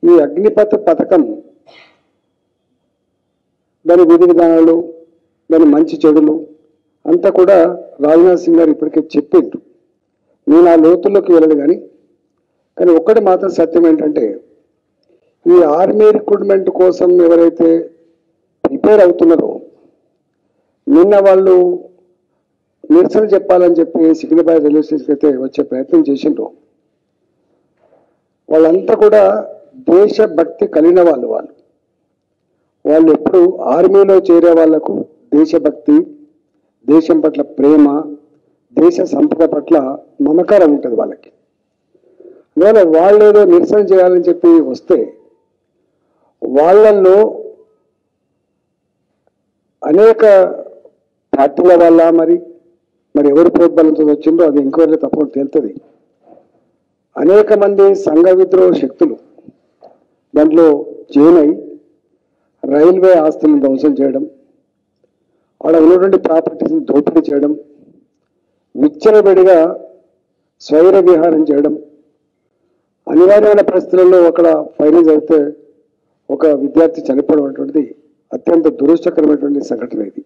ఈ అగ్నిపథ్ పథకం దాని విధి విధానాలు దాని మంచి చెడులు అంతా కూడా రాజ్నాథ్ సింగ్ గారు ఇప్పటికే చెప్పిండ్రు నేను ఆ లోతుల్లోకి వెళ్ళదు కానీ కానీ ఒక్కటి మాత్రం సత్యం ఏంటంటే ఈ ఆర్మీ రిక్రూట్మెంట్ కోసం ఎవరైతే ప్రిపేర్ అవుతున్నారో నిన్న వాళ్ళు నిరసన చెప్పాలని చెప్పి సికింద్రాబాద్ రైల్వే స్టేషన్కి అయితే వచ్చే ప్రయత్నం చేసిండ్రు వాళ్ళంతా కూడా దేశభక్తి కలిగిన వాళ్ళు వాళ్ళు వాళ్ళు ఎప్పుడు ఆర్మీలో చేరే వాళ్లకు దేశభక్తి దేశం పట్ల ప్రేమ దేశ సంపద పట్ల మమకారం ఉంటుంది వాళ్ళకి అందువల్ల వాళ్ళు ఏదో నిరసన చేయాలని చెప్పి వస్తే వాళ్ళల్లో అనేక పార్టీల వల్ల మరి మరి ఎవరు ప్రోద్బలంతో వచ్చిందో అది ఎంక్వైరీలో తప్పకుండా తేలుతుంది అనేక మంది సంఘ విద్రోహ శక్తులు దాంట్లో జాయిన్ అయి రైల్వే ఆస్తులను ధ్వంసం చేయడం ఆడ ఉన్నటువంటి ప్రాపర్టీస్ని దోపిడీ చేయడం విచ్చలబడిగా స్వైర విహారం చేయడం అనివార్యమైన పరిస్థితులలో అక్కడ ఫైరింగ్ అయితే ఒక విద్యార్థి చనిపోవడం అటువంటిది అత్యంత దురదృష్టకరమైనటువంటి సంఘటన ఇది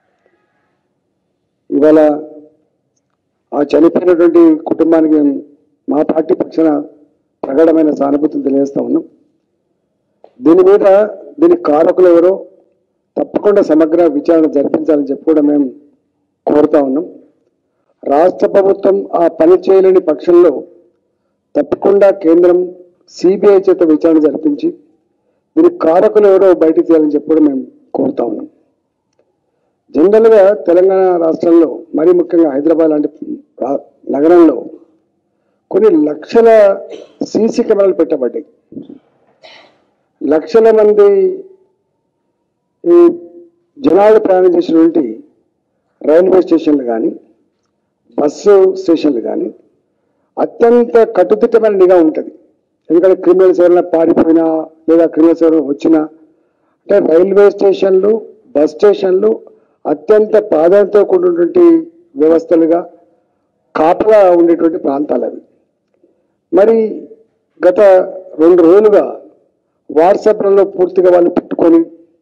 ఇవాళ ఆ చనిపోయినటువంటి కుటుంబానికి మేము మా పార్టీ పక్షాన ప్రగాఢమైన సానుభూతిని తెలియజేస్తా ఉన్నాం దీని మీద దీని కారకులు ఎవరో తప్పకుండా సమగ్ర విచారణ జరిపించాలని చెప్పి కూడా మేము కోరుతా ఉన్నాం రాష్ట్ర ప్రభుత్వం ఆ పని చేయలేని పక్షంలో తప్పకుండా కేంద్రం సిబిఐ చేత విచారణ జరిపించి దీని కారకులు ఎవరో బయటకు తీయాలని చెప్పి కూడా మేము కోరుతా ఉన్నాం జనరల్గా తెలంగాణ రాష్ట్రంలో మరీ ముఖ్యంగా హైదరాబాద్ లాంటి రా- నగరంలో కొన్ని లక్షల సీసీ కెమెరాలు పెట్టబడ్డాయి లక్షల మంది ఈ జనాలు ప్రయాణం చేసినటువంటి రైల్వే స్టేషన్లు కానీ బస్సు స్టేషన్లు కానీ అత్యంత కట్టుదిట్టమైన నిఘా ఉంటుంది ఎందుకంటే క్రిమినల్స్ ఎవరైనా పారిపోయినా లేదా క్రిమినల్స్ ఎవరైనా వచ్చినా అంటే రైల్వే స్టేషన్లు బస్ స్టేషన్లు అత్యంత ప్రాధాన్యతతో కూడినటువంటి వ్యవస్థలుగా కాపలా ఉండేటువంటి ప్రాంతాలు అవి మరి గత రెండు రోజులుగా వాట్సాప్లలో పూర్తిగా వాళ్ళు పెట్టుకొని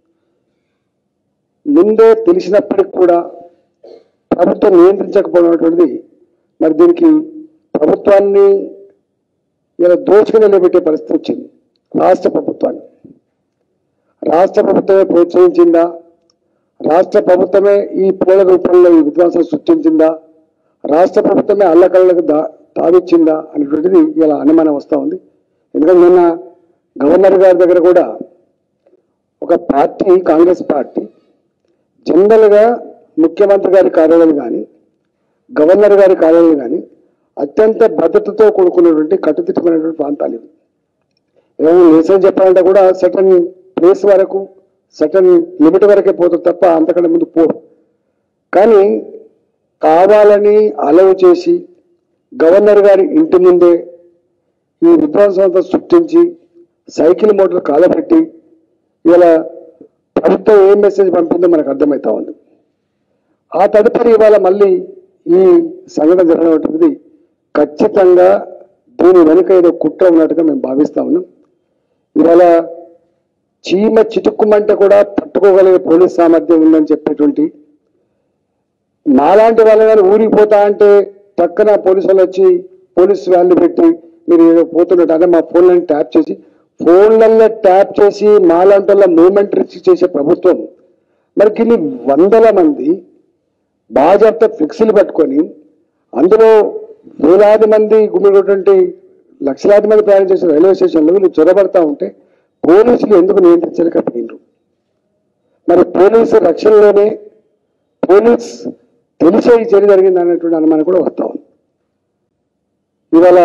ముందే తెలిసినప్పటికి కూడా ప్రభుత్వం నియంత్రించకపోవడం మరి దీనికి ప్రభుత్వాన్ని ఇలా దోచుకుని నిలబెట్టే పరిస్థితి వచ్చింది రాష్ట్ర ప్రభుత్వాన్ని రాష్ట్ర ప్రభుత్వమే ప్రోత్సహించిందా రాష్ట్ర ప్రభుత్వమే ఈ పూల రూపంలో ఈ విధ్వంసం సృష్టించిందా రాష్ట్ర ప్రభుత్వమే అల్లకల్లకు దా తావిచ్చిందా అనేటువంటిది ఇలా అనుమానం వస్తూ ఉంది ఎందుకంటే నిన్న గవర్నర్ గారి దగ్గర కూడా ఒక పార్టీ కాంగ్రెస్ పార్టీ జనరల్గా ముఖ్యమంత్రి గారి కార్యాలయం కానీ గవర్నర్ గారి కార్యాలయం కానీ అత్యంత భద్రతతో కూడుకున్నటువంటి కట్టుదిట్టమైనటువంటి ప్రాంతాలు ఇవి ఏమైనా నిరసన చెప్పాలంటే కూడా సటన్ ప్లేస్ వరకు సటన్ లిమిట్ వరకే పోతుంది తప్ప అంతకంటే ముందు పోరు కానీ కావాలని అలవ్ చేసి గవర్నర్ గారి ఇంటి ముందే ఈ విధ్వంసం అంతా సృష్టించి సైకిల్ మోటార్ కాలబెట్టి ఇలా ప్రభుత్వం ఏం మెసేజ్ పంపిందో మనకు అర్థమవుతా ఉంది ఆ తదుపరి ఇవాళ మళ్ళీ ఈ సంఘటన జరగడం ఖచ్చితంగా దీని వెనుక ఏదో కుట్ర ఉన్నట్టుగా మేము భావిస్తా ఉన్నాం ఇవాళ చీమ చిటుక్కుమంటే కూడా పట్టుకోగలిగే పోలీస్ సామర్థ్యం ఉందని చెప్పేటువంటి నాలాంటి వాళ్ళు కానీ ఊరికి పోతా అంటే పక్కన పోలీసు వాళ్ళు వచ్చి పోలీస్ వ్యాన్లు పెట్టి మీరు ఏదో పోతున్నట్టు అంటే మా ఫోన్లను ట్యాప్ చేసి ఫోన్లలో ట్యాప్ చేసి మాలాంటి వాళ్ళ మూమెంట్ రిస్క్ చేసే ప్రభుత్వం మరి కొన్ని వందల మంది బాజాప్త ఫ్లెక్సీలు పట్టుకొని అందులో వేలాది మంది గుమిగొటువంటి లక్షలాది మంది ప్రయాణం చేసిన రైల్వే స్టేషన్లో వీళ్ళు చొరబడతా ఉంటే పోలీసులు ఎందుకు నియంత్రించలేకపోయినారు మరి పోలీసు రక్షణలోనే పోలీస్ తెలిసే ఈ చర్య జరిగింది అనేటువంటి అనుమానం కూడా వస్తా ఉంది ఇవాళ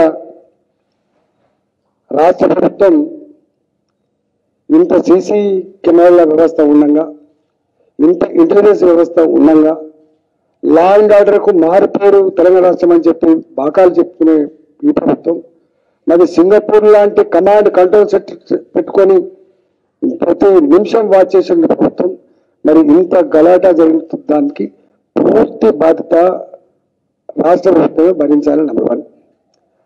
రాష్ట్ర ప్రభుత్వం ఇంత సీసీ కెమెరాల వ్యవస్థ ఉండగా ఇంత ఇంటెలిజెన్స్ వ్యవస్థ ఉండగా లా అండ్ ఆర్డర్కు మారిపోరు తెలంగాణ రాష్ట్రం అని చెప్పి బాకాలు చెప్పుకునే ఈ ప్రభుత్వం మరి సింగపూర్ లాంటి కమాండ్ కంట్రోల్ సెట్ పెట్టుకొని ప్రతి నిమిషం వాచ్ చేసిన ప్రభుత్వం మరి ఇంత గలాటా జరుగుతున్న దానికి పూర్తి బాధ్యత రాష్ట్ర ప్రభుత్వమే భరించాలని నెంబర్ వన్